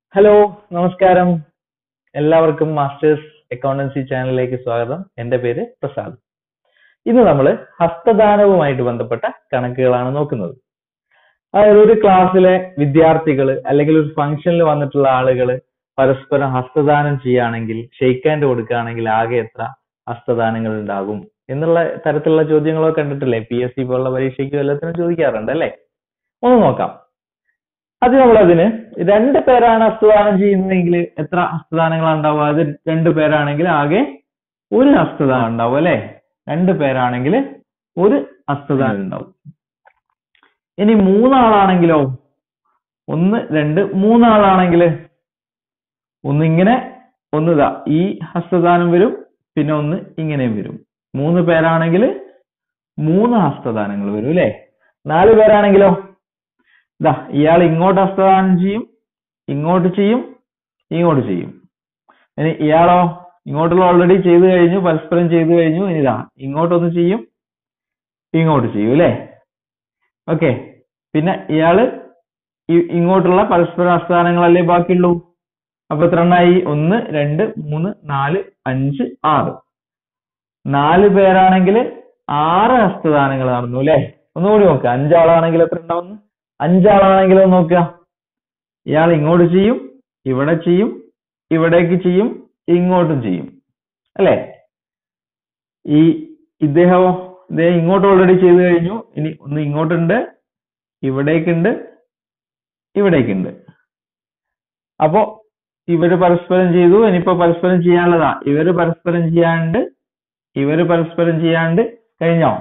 hello നമസ്കാരം എല്ലാവർക്കും masters accountancy ചാനലിലേക്ക് സ്വാഗതം എന്റെ പേര് പ്രസാദ് ഇന്ന് നമ്മൾ ഹസ്തദാനവുമായിട്ട് ബന്ധപ്പെട്ട കണക്കുകളാണ് നോക്കുന്നത് അതായത് ഒരു ക്ലാസ്സിലെ വിദ്യാർത്ഥികൾ അല്ലെങ്കിൽ ഒരു ഫംഗ്ഷനിൽ വന്നിട്ടുള്ള ആളുകൾ പരസ്പരം ഹസ്തദാനം ചെയ്യുകയാണെങ്കിൽ ഷെയ്ക്ക് ഹാൻഡ് കൊടുക്കുകയാണെങ്കിൽ ആകെ എത്ര ഹസ്തദാനങ്ങൾ ഉണ്ടാകും എന്നുള്ള തരത്തിലുള്ള ചോദ്യങ്ങളൊക്കെ കണ്ടിട്ടില്ലേ പി എസ് സി പോലുള്ള പരീക്ഷയ്ക്കും എല്ലാത്തിനും ചോദിക്കാറുണ്ട് അല്ലേ ഒന്ന് നോക്കാം അത് നമ്മളതിന് രണ്ട് പേരാണ് ഹസ്തദാനം ചെയ്യുന്നതെങ്കിൽ എത്ര ഹസ്തദാനങ്ങളാണ് ഉണ്ടാവുക അത് രണ്ട് പേരാണെങ്കിൽ ആകെ ഒരു ഹസ്തദാനം ഉണ്ടാവും അല്ലെ രണ്ട് പേരാണെങ്കിൽ ഒരു ഹസ്തദാനം ഉണ്ടാവും ഇനി മൂന്നാളാണെങ്കിലോ ഒന്ന് രണ്ട് മൂന്നാളാണെങ്കിൽ ഒന്നിങ്ങനെ ഒന്ന് ഇതാ ഈ ഹസ്തദാനം വരും പിന്നെ ഒന്ന് ഇങ്ങനെയും വരും മൂന്ന് പേരാണെങ്കിൽ മൂന്ന് ഹസ്തദാനങ്ങൾ വരും അല്ലെ നാല് പേരാണെങ്കിലോ ഇതാ ഇയാൾ ഇങ്ങോട്ട് ഹസ്തദാനം ചെയ്യും ഇങ്ങോട്ട് ചെയ്യും ഇങ്ങോട്ട് ചെയ്യും ഇനി ഇയാളോ ഇങ്ങോട്ടുള്ള ഓൾറെഡി ചെയ്തു കഴിഞ്ഞു പരസ്പരം ചെയ്തു കഴിഞ്ഞു ഇനി ഇതാ ഇങ്ങോട്ടൊന്ന് ചെയ്യും ഇങ്ങോട്ട് ചെയ്യും അല്ലേ ഓക്കെ പിന്നെ ഇയാള് ഇ- ഇങ്ങോട്ടുള്ള പരസ്പര ഹസ്തദാനങ്ങളല്ലേ ബാക്കിയുള്ളൂ അപ്പൊ എത്ര എണ്ണായി ഒന്ന് രണ്ട് മൂന്ന് നാല് അഞ്ച് ആറ് നാല് പേരാണെങ്കിൽ ആറ് ഹസ്തദാനങ്ങൾ നടന്നു അല്ലേ ഒന്നുകൂടി നോക്കുക അഞ്ചാളാണെങ്കിൽ എത്ര ഉണ്ടാവുന്നു അഞ്ചാളാണെങ്കിലോ നോക്കുക ഇയാൾ ഇങ്ങോട്ട് ചെയ്യും ഇവിടെ ചെയ്യും ഇവിടേക്ക് ചെയ്യും ഇങ്ങോട്ടും ചെയ്യും അല്ലേ ഈ ഇദ്ദേഹമോ ഇദ്ദേഹം ഇങ്ങോട്ട് ഓൾറെഡി ചെയ്തു കഴിഞ്ഞു ഇനി ഒന്ന് ഇങ്ങോട്ടുണ്ട് ഇവിടേക്കുണ്ട് ഇവിടേക്കുണ്ട് അപ്പോ ഇവര് പരസ്പരം ചെയ്തു ഇനിയിപ്പോ പരസ്പരം ചെയ്യാനുള്ളതാ ഇവര് പരസ്പരം ചെയ്യാണ്ട് ഇവര് പരസ്പരം ചെയ്യാണ്ട് കഴിഞ്ഞോ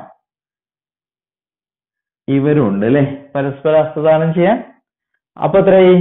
ഇവരും ഉണ്ട് അല്ലെ പരസ്പര ഹസ്തദാനം ചെയ്യാൻ അപ്പൊ എത്രയായി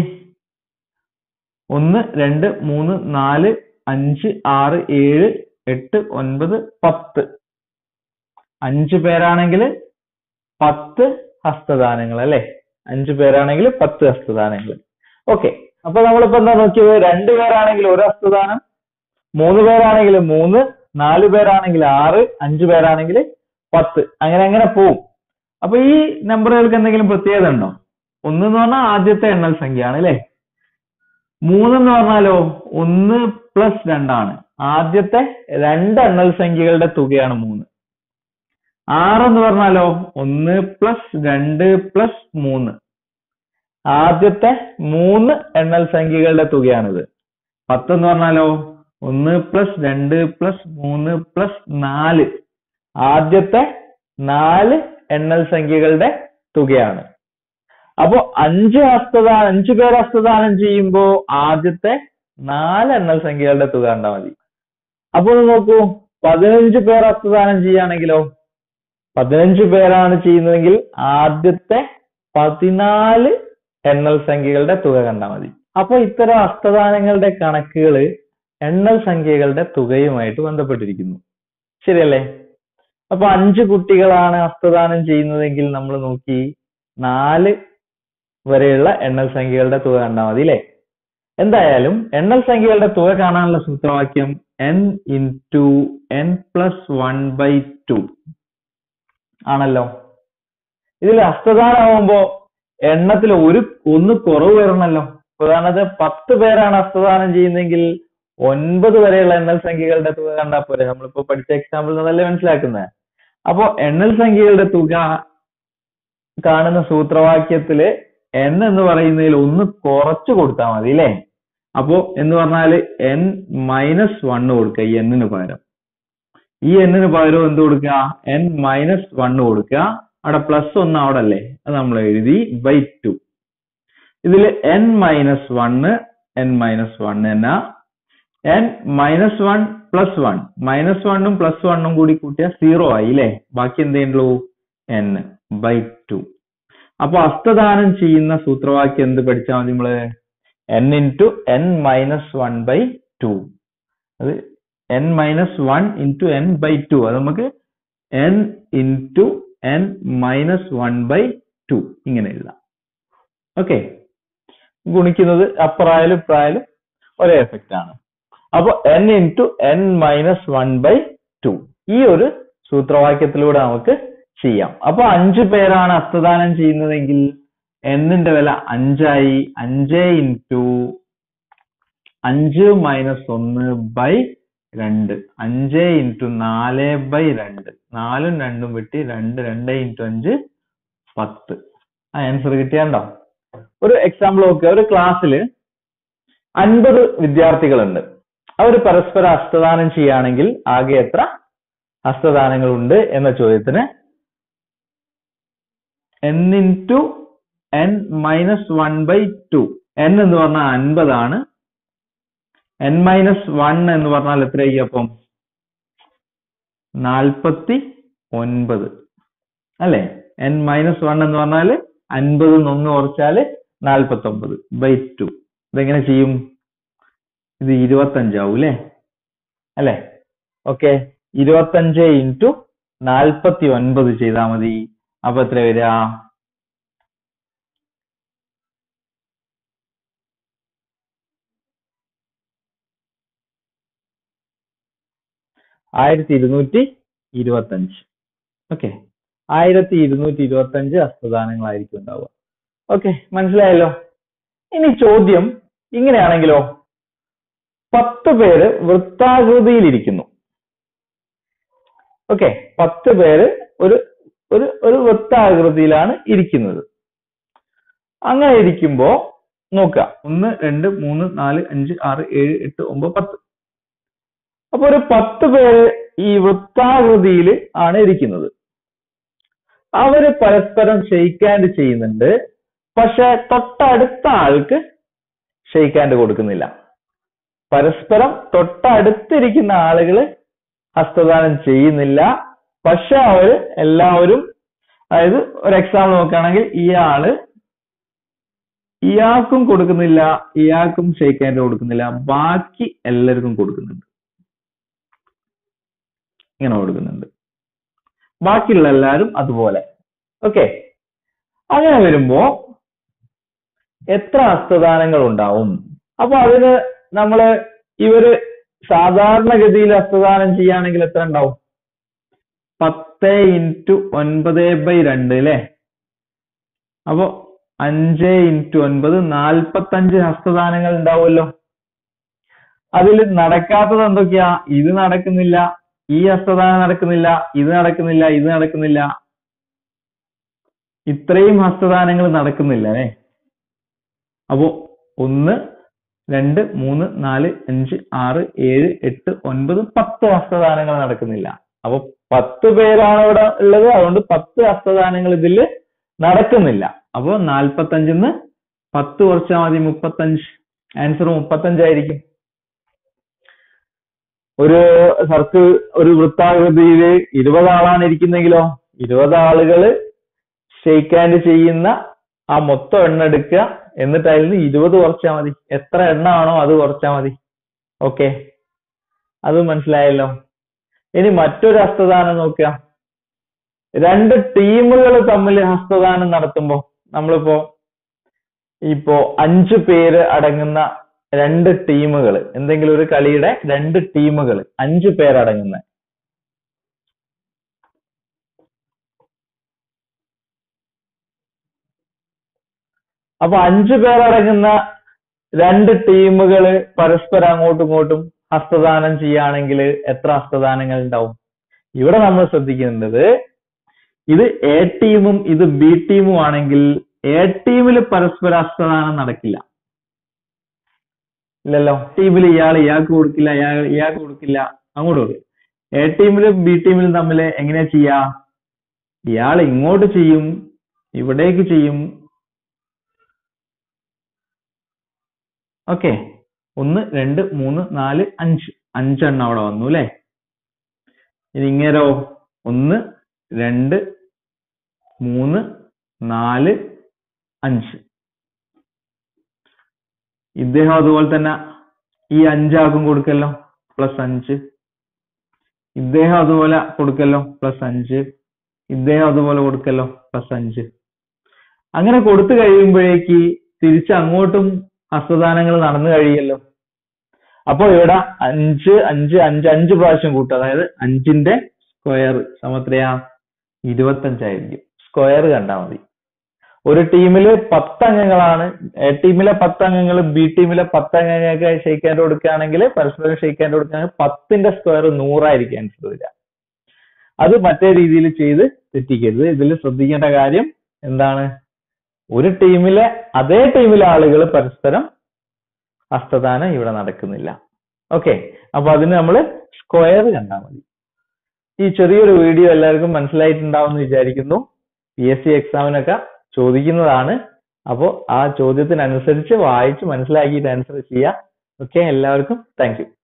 ഒന്ന് രണ്ട് മൂന്ന് നാല് അഞ്ച് ആറ് ഏഴ് എട്ട് ഒൻപത് പത്ത് അഞ്ച് പേരാണെങ്കിൽ പത്ത് ഹസ്തദാനങ്ങൾ അല്ലെ അഞ്ച് പേരാണെങ്കിൽ പത്ത് ഹസ്തദാനങ്ങൾ ഓക്കെ അപ്പൊ നമ്മളിപ്പോ എന്താ നോക്കിയത് രണ്ടു പേരാണെങ്കിൽ ഒരു ഹസ്തദാനം മൂന്ന് പേരാണെങ്കിൽ മൂന്ന് നാല് പേരാണെങ്കിൽ ആറ് അഞ്ചു പേരാണെങ്കിൽ പത്ത് അങ്ങനെ അങ്ങനെ പോവും അപ്പൊ ഈ നമ്പറുകൾക്ക് എന്തെങ്കിലും പ്രത്യേകത ഉണ്ടോ ഒന്ന് എന്ന് പറഞ്ഞാൽ ആദ്യത്തെ എണ്ണൽ സംഖ്യയാണ് അല്ലെ മൂന്നെന്ന് പറഞ്ഞാലോ ഒന്ന് പ്ലസ് രണ്ടാണ് ആദ്യത്തെ രണ്ട് എണ്ണൽ സംഖ്യകളുടെ തുകയാണ് മൂന്ന് ആറെന്ന് പറഞ്ഞാലോ ഒന്ന് പ്ലസ് രണ്ട് പ്ലസ് മൂന്ന് ആദ്യത്തെ മൂന്ന് എണ്ണൽ സംഖ്യകളുടെ തുകയാണിത് പത്തെന്ന് പറഞ്ഞാലോ ഒന്ന് പ്ലസ് രണ്ട് പ്ലസ് മൂന്ന് പ്ലസ് നാല് ആദ്യത്തെ നാല് എണ്ണൽ സംഖ്യകളുടെ തുകയാണ് അപ്പോ അഞ്ച് ഹസ്തദാനം അഞ്ചു പേർ ഹസ്തദാനം ചെയ്യുമ്പോ ആദ്യത്തെ നാല് എണ്ണൽ സംഖ്യകളുടെ തുക കണ്ടാൽ മതി അപ്പൊ ഒന്ന് നോക്കൂ പതിനഞ്ച് പേർ ഹസ്തദാനം ചെയ്യുകയാണെങ്കിലോ പതിനഞ്ച് പേരാണ് ചെയ്യുന്നതെങ്കിൽ ആദ്യത്തെ പതിനാല് എണ്ണൽ സംഖ്യകളുടെ തുക കണ്ടാൽ മതി അപ്പൊ ഇത്തരം ഹസ്തദാനങ്ങളുടെ കണക്കുകൾ എണ്ണൽ സംഖ്യകളുടെ തുകയുമായിട്ട് ബന്ധപ്പെട്ടിരിക്കുന്നു ശരിയല്ലേ അപ്പൊ അഞ്ച് കുട്ടികളാണ് ഹസ്തദാനം ചെയ്യുന്നതെങ്കിൽ നമ്മൾ നോക്കി നാല് വരെയുള്ള എണ്ണൽ സംഖ്യകളുടെ തുക കണ്ടാൽ മതി അല്ലേ എന്തായാലും എണ്ണൽ സംഖ്യകളുടെ തുക കാണാനുള്ള സൂത്രവാക്യം N into N plus one by two ആണല്ലോ ഇതിൽ ഹസ്തദാനമാകുമ്പോ എണ്ണത്തിൽ ഒരു ഒന്ന് കുറവ് വരണമല്ലോ ഉദാഹരണത്തിന് പത്ത് പേരാണ് ഹസ്തദാനം ചെയ്യുന്നതെങ്കിൽ ഒൻപത് വരെയുള്ള എണ്ണൽ സംഖ്യകളുടെ തുക കണ്ടാൽ പോരെ നമ്മളിപ്പോ പഠിച്ച എക്സാമ്പിൾ നിന്നല്ലേ മനസ്സിലാക്കുന്നത് അപ്പോ എണ്ണൽ സംഖ്യകളുടെ തുക കാണുന്ന സൂത്രവാക്യത്തില് എൻ എന്ന് പറയുന്നതിൽ ഒന്ന് കുറച്ച് കൊടുത്താൽ മതി അല്ലേ അപ്പോ എന്ന് പറഞ്ഞാല് എൻ മൈനസ് വണ്ണ് കൊടുക്കുക ഈ എന്നിന് പകരം ഈ എന്നിന് പകരം എന്ത് കൊടുക്കുക എൻ മൈനസ് വണ്ണ് കൊടുക്കുക അവിടെ പ്ലസ് ഒന്ന് അവിടെ അല്ലേ അത് നമ്മൾ എഴുതി ബൈ ടു ഇതിൽ N minus one N minus one എന്നാ N minus one plus one minus വണ്ണും പ്ലസ് വണ്ണും കൂടി കൂട്ടിയാൽ സീറോ ആയി അല്ലേ ബാക്കി എന്ത് ചെയ്യുള്ളൂ എൻ ബൈ ടു അപ്പൊ ഹസ്തദാനം ചെയ്യുന്ന സൂത്രവാക്യം എന്ത് പഠിച്ചാൽ മതി നമ്മള് N into N minus one by two അത് N minus one into N by two അത് നമുക്ക് N into N minus one by two ഇങ്ങനെ എഴുതാം ഓക്കെ ഗുണിക്കുന്നത് അപ്പറായാലും ഇപ്പറായാലും ഒരേ എഫക്റ്റ് ആണ് അപ്പൊ N into N minus one by two ഈ ഒരു സൂത്രവാക്യത്തിലൂടെ നമുക്ക് ചെയ്യാം അപ്പൊ അഞ്ചു പേരാണ് ഹസ്തദാനം ചെയ്യുന്നതെങ്കിൽ എന്നിന്റെ വില അഞ്ചായി അഞ്ച് ഇൻറ്റു അഞ്ച് മൈനസ് ഒന്ന് ബൈ രണ്ട് അഞ്ച് ഇൻറ്റു നാല് ബൈ രണ്ട് നാലും രണ്ടും വെട്ടി രണ്ട് രണ്ട് ഇൻറ്റു അഞ്ച് പത്ത് ആ ആൻസർ കിട്ടിയാണ്ടോ ഒരു എക്സാമ്പിൾ നോക്കുക ഒരു ക്ലാസ്സിൽ അൻപത് വിദ്യാർത്ഥികളുണ്ട് അവർ പരസ്പരം ഹസ്തദാനം ചെയ്യുകയാണെങ്കിൽ ആകെ എത്ര ഹസ്തദാനങ്ങൾ ഉണ്ട് എന്ന ചോദ്യത്തിന് N into N minus one by two N എന്ന് പറഞ്ഞാൽ അൻപതാണ് എൻ മൈനസ് വൺ എന്ന് പറഞ്ഞാൽ എത്രയായി അപ്പം നാൽപ്പത്തി ഒൻപത് അല്ലെ എൻ മൈനസ് വൺ എന്ന് പറഞ്ഞാൽ അൻപത് ഒന്ന് കുറച്ചാല് നാൽപ്പത്തി ഒമ്പത് ബൈ ടു ഇതെങ്ങനെ ചെയ്യും ഇത് ഇരുപത്തഞ്ചാവും അല്ലേ അല്ലെ ഓക്കെ ഇരുപത്തഞ്ച് ഇൻറ്റു നാൽപ്പത്തി ഒൻപത് ചെയ്താൽ മതി അപ്പൊ എത്ര വരിക ആയിരത്തി ഇരുന്നൂറ്റി ഇരുപത്തഞ്ച് ഓക്കെ ആയിരത്തി ഇരുന്നൂറ്റി ഇരുപത്തഞ്ച് ഹസ്തദാനങ്ങളായിരിക്കും ഉണ്ടാവുക ഓക്കെ മനസ്സിലായല്ലോ ഇനി ചോദ്യം ഇങ്ങനെയാണെങ്കിലോ പത്ത് പേര് വൃത്താകൃതിയിലിരിക്കുന്നു ഓക്കെ പത്ത് പേര് ഒരു ഒരു ഒരു വൃത്താകൃതിയിലാണ് ഇരിക്കുന്നത് അങ്ങനെ ഇരിക്കുമ്പോ നോക്കുക ഒന്ന് രണ്ട് മൂന്ന് നാല് അഞ്ച് ആറ് ഏഴ് എട്ട് ഒമ്പത് പത്ത് അപ്പൊ ഒരു പത്ത് പേര് ഈ വൃത്താകൃതിയിൽ ആണ് ഇരിക്കുന്നത് അവര് പരസ്പരം ഷെയ്ക്ക് ഹാൻഡ് ചെയ്യുന്നുണ്ട് പക്ഷെ തൊട്ടടുത്ത ആൾക്ക് ഷെയ്ക്ക് ഹാൻഡ് കൊടുക്കുന്നില്ല പരസ്പരം തൊട്ടടുത്തിരിക്കുന്ന ആളുകൾ ഹസ്തദാനം ചെയ്യുന്നില്ല പക്ഷെ അവര് എല്ലാവരും അതായത് ഒരു എക്സാമ്പിൾ നോക്കുകയാണെങ്കിൽ ഇയാള് ഇയാൾക്കും കൊടുക്കുന്നില്ല ഇയാൾക്കും ഷെയ്ക്ക് ഹാൻഡ് കൊടുക്കുന്നില്ല ബാക്കി എല്ലാവർക്കും കൊടുക്കുന്നുണ്ട് ഇങ്ങനെ കൊടുക്കുന്നുണ്ട് ബാക്കിയുള്ള എല്ലാവരും അതുപോലെ ഓക്കെ അങ്ങനെ വരുമ്പോ എത്ര ഹസ്തദാനങ്ങൾ ഉണ്ടാവും അപ്പൊ അതിന് നമ്മള് ഇവര് സാധാരണഗതിയിൽ ഹസ്തദാനം ചെയ്യുകയാണെങ്കിൽ എത്ര ഉണ്ടാവും പത്ത് ഇൻറ്റു ഒൻപത് ബൈ രണ്ട് അല്ലേ അപ്പൊ അഞ്ച് ഇൻറ്റു ഒൻപത് നാൽപ്പത്തഞ്ച് ഹസ്തദാനങ്ങൾ ഉണ്ടാവുമല്ലോ അതിൽ നടക്കാത്തത് എന്തൊക്കെയാ ഇത് നടക്കുന്നില്ല ഈ ഹസ്തദാനം നടക്കുന്നില്ല ഇത് നടക്കുന്നില്ല ഇത് നടക്കുന്നില്ല ഇത്രയും ഹസ്തദാനങ്ങൾ നടക്കുന്നില്ല അല്ലേ അപ്പോ ഒന്ന് രണ്ട് മൂന്ന് നാല് അഞ്ച് ആറ് ഏഴ് എട്ട് ഒൻപത് പത്ത് ഹസ്തദാനങ്ങൾ നടക്കുന്നില്ല അപ്പൊ പത്ത് പേരാണ് ഇവിടെ ഉള്ളത് അതുകൊണ്ട് പത്ത് ഹസ്തദാനങ്ങൾ ഇതിൽ നടക്കുന്നില്ല അപ്പോ നാൽപ്പത്തഞ്ചിന്ന് പത്ത് കുറച്ചാൽ മതി മുപ്പത്തഞ്ച് ആൻസർ മുപ്പത്തഞ്ചായിരിക്കും ഒരു സർക്കിൾ ഒരു വൃത്താകൃതിയിൽ ഇരുപത് ആളാണ് ഇരിക്കുന്നെങ്കിലോ ഇരുപത് ആളുകള് ഷെയ്ക്ക് ഹാൻഡ് ചെയ്യുന്ന ആ മൊത്തം എണ്ണ എടുക്കുക എന്നിട്ട് അതിൽ നിന്ന് ഇരുപത് കുറച്ചാൽ മതി എത്ര എണ്ണ ആണോ അത് കുറച്ചാൽ മതി ഓക്കെ അത് മനസ്സിലായല്ലോ ഇനി മറ്റൊരു ഹസ്തദാനം നോക്കുക രണ്ട് ടീമുകൾ തമ്മിൽ ഹസ്തദാനം നടത്തുമ്പോ നമ്മളിപ്പോ ഇപ്പോ അഞ്ചു പേര് അടങ്ങുന്ന രണ്ട് ടീമുകൾ എന്തെങ്കിലും ഒരു കളിയുടെ രണ്ട് ടീമുകൾ അഞ്ചു പേരടങ്ങുന്ന അപ്പൊ അഞ്ചു പേരടങ്ങുന്ന രണ്ട് ടീമുകൾ പരസ്പരം അങ്ങോട്ടും ഇങ്ങോട്ടും ഹസ്തദാനം ചെയ്യുകയാണെങ്കിൽ എത്ര ഹസ്തദാനങ്ങൾ ഉണ്ടാവും ഇവിടെ നമ്മൾ ശ്രദ്ധിക്കേണ്ടത് ഇത് എ ടീമും ഇത് ബി ടീമും ആണെങ്കിൽ എ ടീമിൽ പരസ്പര ഹസ്തദാനം നടക്കില്ല ഇല്ലല്ലോ ടീമിൽ ഇയാൾ ഇയാൾക്ക് കൊടുക്കില്ല ഇയാൾ ഇയാൾക്ക് കൊടുക്കില്ല അങ്ങോട്ട് കൊടുക്കും എ ടീമിലും ബി ടീമിലും തമ്മിൽ എങ്ങനെയാ ചെയ്യാ ഇയാൾ ഇങ്ങോട്ട് ചെയ്യും ഇവിടേക്ക് ചെയ്യും ഓക്കെ ഒന്ന് രണ്ട് മൂന്ന് നാല് അഞ്ച് അഞ്ചെണ്ണം അവിടെ വന്നു അല്ലെ ഇനി ഇങ്ങേരോ ഒന്ന് രണ്ട് മൂന്ന് നാല് അഞ്ച് ഇദ്ദേഹം അതുപോലെ തന്നെ ഈ അഞ്ചാക്കും കൊടുക്കല്ലോ പ്ലസ് അഞ്ച് ഇദ്ദേഹം അതുപോലെ കൊടുക്കല്ലോ പ്ലസ് അഞ്ച് ഇദ്ദേഹം അതുപോലെ കൊടുക്കല്ലോ പ്ലസ് അഞ്ച് അങ്ങനെ കൊടുത്തു കഴിയുമ്പോഴേക്ക് തിരിച്ച് അങ്ങോട്ടും ഹസ്തദാനങ്ങൾ നടന്നു കഴിയല്ലോ അപ്പൊ ഇവിടെ അഞ്ച് അഞ്ച് അഞ്ച് അഞ്ച് പ്രാവശ്യം കൂട്ടുക അതായത് അഞ്ചിന്റെ സ്ക്വയർ സമത്രയാ ഇരുപത്തഞ്ചായിരിക്കും സ്ക്വയർ കണ്ടാൽ മതി ഒരു ടീമില് പത്ത് അംഗങ്ങളാണ് എ ടീമിലെ പത്ത് അംഗങ്ങൾ ബി ടീമിലെ പത്ത് അംഗങ്ങൾക്ക് ഷെയ്ക്ക് ഹാൻഡ് കൊടുക്കുകയാണെങ്കിൽ പരസ്പരം ഷെയ്ക്ക് ഹാൻഡ് കൊടുക്കുകയാണെങ്കിൽ പത്തിന്റെ സ്ക്വയർ നൂറായിരിക്കും ആൻസർ വരിക അത് മറ്റേ രീതിയിൽ ചെയ്ത് തെറ്റിക്കരുത് ഇതിൽ ശ്രദ്ധിക്കേണ്ട കാര്യം എന്താണ് ഒരു ടീമിലെ അതേ ടീമിലെ ആളുകൾ പരസ്പരം ഹസ്തദാനം ഇവിടെ നടക്കുന്നില്ല ഓക്കെ അപ്പൊ അതിന് നമ്മൾ സ്ക്വയർ കണ്ടാൽ മതി ഈ ചെറിയൊരു വീഡിയോ എല്ലാവർക്കും മനസ്സിലായിട്ടുണ്ടാവും എന്ന് വിചാരിക്കുന്നു പി എസ് സി എക്സാമിനൊക്കെ ചോദിക്കുന്നതാണ് അപ്പോൾ ആ ചോദ്യത്തിനനുസരിച്ച് വായിച്ച് മനസ്സിലാക്കിയിട്ട് ആൻസർ ചെയ്യുക ഓക്കെ എല്ലാവർക്കും താങ്ക് യു